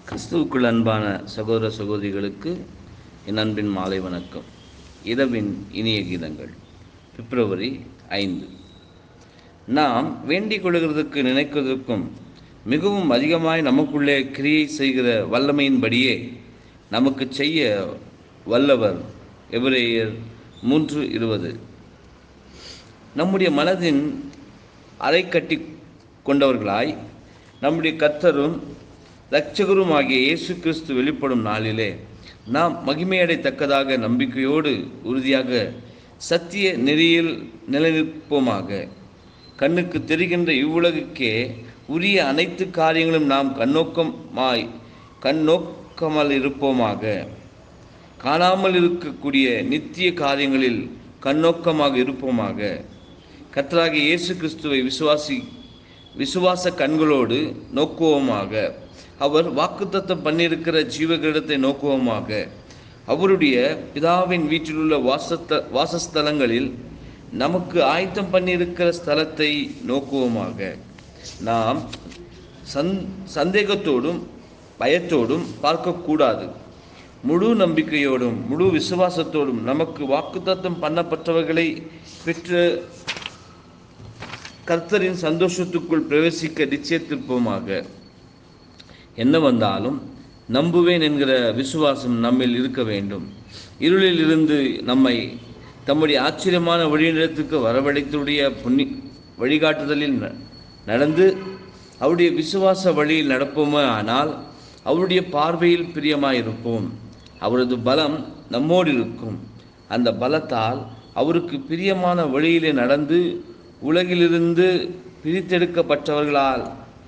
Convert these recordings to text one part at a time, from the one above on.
கிறிஸ்துவுக்குள் அன்பான சகோதர சகோதரிகளுக்கு என் அன்பின் மாலை வணக்கம் இரவின் இனிய கீதங்கள் பிப்ரவரி ஐந்து நாம் வேண்டிக் கொள்கிறதுக்கு நினைக்கிறதுக்கும் மிகவும் அதிகமாய் நமக்குள்ளே கிரியை செய்கிற வல்லமையின்படியே நமக்கு செய்ய வல்லவர் எபிரேயர் மூன்று இருபது நம்முடைய மனதின் அறை கட்டி கொண்டவர்களாய் நம்முடைய கர்த்தரும் இரட்சகரும் ஆகிய இயேசு கிறிஸ்து வெளிப்படும் நாளிலே நாம் மகிமையடைத்தக்கதாக நம்பிக்கையோடு உறுதியாக சத்திய நெறியில் நிலைநிற்போமாக கண்ணுக்கு தெரிகின்ற இவ்வுலகுக்கே உரிய அனைத்து காரியங்களும் நாம் கண்ணோக்கமாய் கண்ணோக்காமல் இருப்போமாக காணாமல் இருக்கக்கூடிய நித்திய காரியங்களில் கண்ணோக்கமாக இருப்போமாக கர்த்தராகிய இயேசு கிறிஸ்துவை விசுவாசி விசுவாச கண்களோடு நோக்குவோமாக அவர் வாக்குத்தத்தம் பண்ணியிருக்கிற ஜீவகிரடத்தை நோக்குவோமாக அவருடைய பிதாவின் வீட்டிலுள்ள வாசத்த வாசஸ்தலங்களில் நமக்கு ஆயத்தம் பண்ணியிருக்கிற ஸ்தலத்தை நோக்குவோமாக நாம் சந் சந்தேகத்தோடும் பயத்தோடும் பார்க்கக்கூடாது முழு நம்பிக்கையோடும் முழு விசுவாசத்தோடும் நமக்கு வாக்குத்தத்தம் பண்ணப்பட்டவர்களை பெற்று கர்த்தரின் சந்தோஷத்துக்குள் பிரவேசிக்க நிச்சயத்திருப்போமாக என்ன வந்தாலும் நம்புவேன் என்கிற விசுவாசம் நம்மில் இருக்க வேண்டும் இருளில் இருந்து நம்மை தம்முடைய ஆச்சரியமான வழிநிலத்துக்கு வரவழைத்துடைய புண்ணி வழிகாட்டுதலில் ந- நடந்து அவருடைய விசுவாச வழியில் நடப்போமே ஆனால் அவருடைய பார்வையில் பிரியமாயிருப்போம் அவரது பலம் நம்மோடு இருக்கும் அந்த பலத்தால் அவருக்கு பிரியமான வழியிலே நடந்து உலகிலிருந்து பிரித்தெடுக்கப்பட்டவர்களால்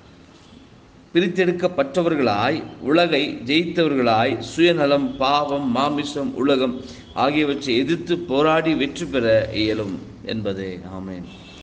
பிரித்தெடுக்கப்பட்டவர்களாய் உலகை ஜெயித்தவர்களாய் சுயநலம் பாவம் மாமிசம் உலகம் ஆகியவற்றை எதிர்த்து போராடி வெற்றி பெற இயலும் என்பதே ஆமென்